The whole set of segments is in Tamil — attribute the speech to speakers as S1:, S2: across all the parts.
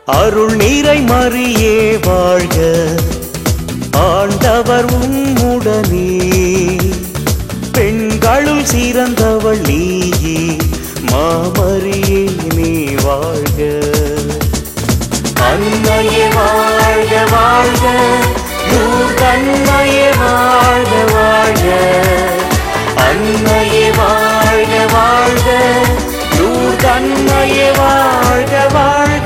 S1: அருள் நீரை மறியே வாழ்க ஆண்டவர் உம்முடனே பெண்களுள் சிறந்தவள் நீயே மாமரியே நீ வாழ்க அன்னையே வாழ்க வாழ்க தன்மையே வாழ்க வாழ்க அன்னையே வாழ்க வாழ்க தன்மையே வாழ்க வாழ்க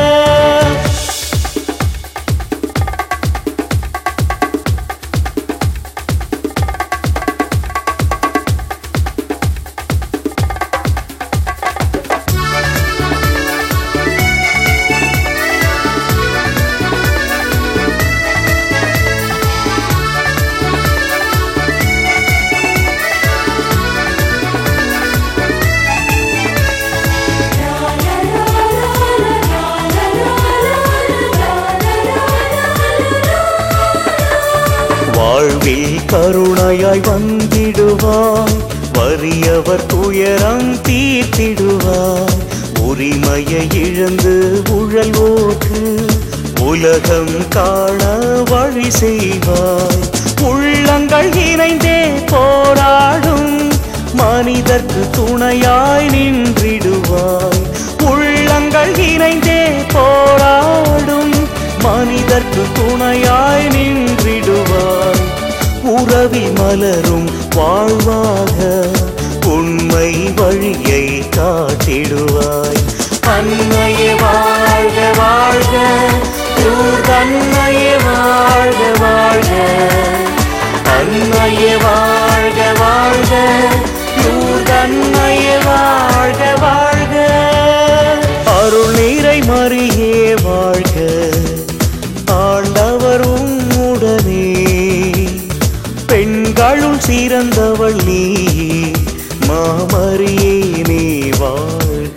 S1: வாழ்வில் கருணையாய் வந்திடுவாய் வறியவர் துயரம் தீர்த்திடுவாய் உரிமையை இழந்து உழல்வோர்க்கு உலகம் காண வழி செய்வாய் உள்ளங்கள் இணைந்தே போராடும் மனிதர்க்கு துணையாய் நின்றிடுவாய் உள்ளங்கள் இணைந்தே போராடும் மனிதர்க்கு துணையாய் நின்றிடுவாய் உறவி மலரும் வாழ்வாக உண்மை வழியை காட்டிடுவாய் அன்னையே வாழ்க வாழ்க தன்னையே வாழ்க வாழ்க அன்னையே வாழ்க வாழ்க தன்னையே வாழ்க வாழ்க அருள் நீரை மறியே வாழ்க ஆண்டவர் உம்முடனே பெண்களுள் சிறந்தவள் நீ மாமரியே நீ வாழ்க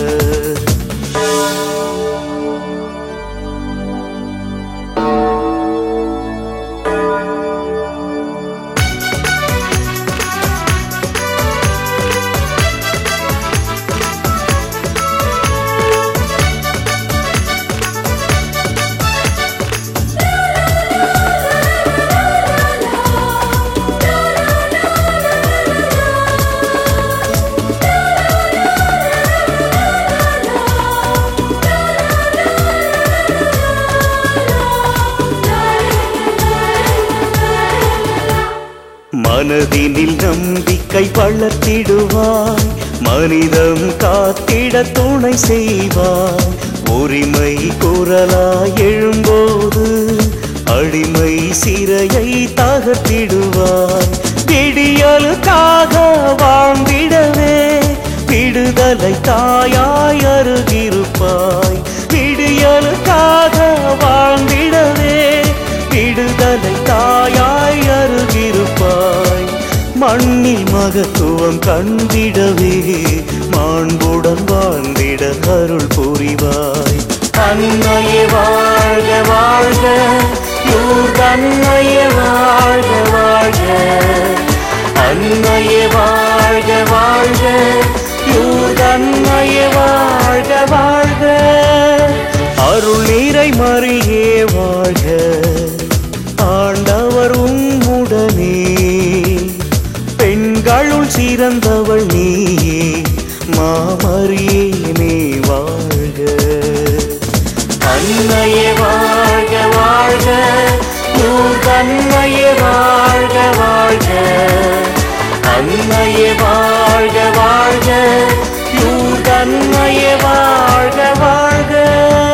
S1: மனதினில் நம்பிக்கை வளர்த்திடுவாய் மனிதம் காத்திட துணை செய்வாய் உரிமை குரலாய் எழும்போது அடிமை சிறையை தகர்த்திடுவாய் விடியலுக்காக வாழ்ந்திடவே விடுதலை தாயாய் அருகிருப்பாய் விடியலுக்காக வாழ்ந்திடவே விடுதலை தாயாய் அருகிருப்பாய் மண்ணில் மகத்துவம் கண்டிடவே மாண்புடன் வாழ்ந்திட அருள் புரிவாய் அன்னையே வாழ்க வாழ்க தன்னையே வாழ்க வாழ்க அன்னையே வாழ்க வாழ்க தன்னையே வாழ்க வாழ்க அருள் நீரை மறியே வாழ்க ஆண்டவர் உம்முடனே பெண்களுள் சிறந்தவள் நீயே மாமரியே நீ வாழ்க அன்னையே வாழ்க வாழ்க தன்னையே வாழ்க வாழ்க அன்னையே வாழ்க வாழ்க தன்னையே வாழ்க வாழ்க